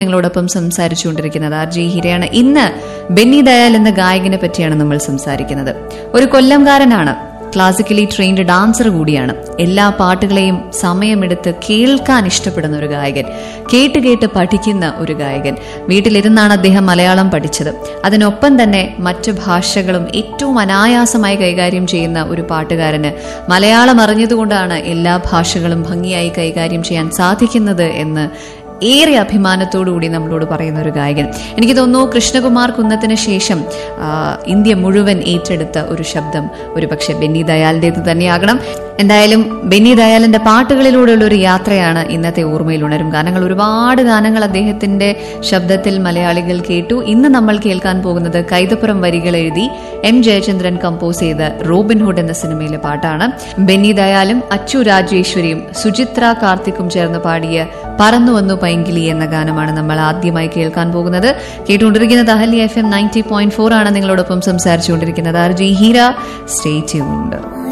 നിങ്ങളോടൊപ്പം സംസാരിച്ചുകൊണ്ടിരിക്കുന്നത് R G ഹിരയാണ് ഇന്ന് ബെന്നി ദയാൽ എന്ന ഗായകനെ പറ്റിയാണ് നമ്മൾ സംസാരിക്കുന്നത് ഒരു കൊല്ലംകാരനാണ് ക്ലാസിക്കലി ട്രെയിൻഡ് ഡാൻസർ കൂടിയാണ് എല്ലാ പാട്ടുകളെയും സമയമെടുത്ത് കേൾക്കാൻ ഇഷ്ടപ്പെടുന്ന ഒരു ഗായകൻ കേട്ട് കേട്ട് പഠിക്കുന്ന ഒരു ഗായകൻ വീട്ടിലിരുന്നാണ് അദ്ദേഹം മലയാളം പഠിച്ചത് അതിനൊപ്പം തന്നെ മറ്റു ഭാഷകളും ഏറ്റവും അനായാസമായി കൈകാര്യം ചെയ്യുന്ന ഒരു പാട്ടുകാരന് മലയാളം അറിഞ്ഞതുകൊണ്ടാണ് എല്ലാ ഭാഷകളും ഭംഗിയായി കൈകാര്യം ചെയ്യാൻ സാധിക്കുന്നത് എന്ന് ഏറെ അഭിമാനത്തോടുകൂടി നമ്മളോട് പറയുന്ന ഒരു ഗായകൻ എനിക്ക് തോന്നുന്നു കൃഷ്ണകുമാർ കുന്നത്തിന് ശേഷം ആ, ഇന്ത്യ മുഴുവൻ ഏറ്റെടുത്ത ഒരു ശബ്ദം ഒരു പക്ഷെ ബെന്നി ദയാലിൻ്റെത് തന്നെയാകണം എന്തായാലും ബെന്നി ദയാലിന്റെ പാട്ടുകളിലൂടെയുള്ള ഒരു യാത്രയാണ് ഇന്നത്തെ ഓർമ്മയിൽ ഉണരും ഗാനങ്ങൾ ഒരുപാട് ഗാനങ്ങൾ അദ്ദേഹത്തിന്റെ ശബ്ദത്തിൽ മലയാളികൾ കേട്ടു ഇന്ന് നമ്മൾ കേൾക്കാൻ പോകുന്നത് കൈതപ്പുറം വരികൾ എഴുതി എം ജയചന്ദ്രൻ കമ്പോസ് ചെയ്ത റോബിൻഹുഡ് എന്ന സിനിമയിലെ പാട്ടാണ് ബെന്നി ദയാലും അച്ചു രാജേശ്വരിയും സുചിത്ര കാർത്തിക്കും ചേർന്ന് പാടിയ പറന്നു വന്നു പൈങ്കിളി എന്ന ഗാനമാണ് നമ്മൾ ആദ്യമായി കേൾക്കാൻ പോകുന്നത് കേട്ടുകൊണ്ടിരിക്കുന്നത് Ahalya F M ninety point four ആണ് നിങ്ങളോടൊപ്പം സംസാരിച്ചുകൊണ്ടിരിക്കുന്നത് R G Heera stay tuned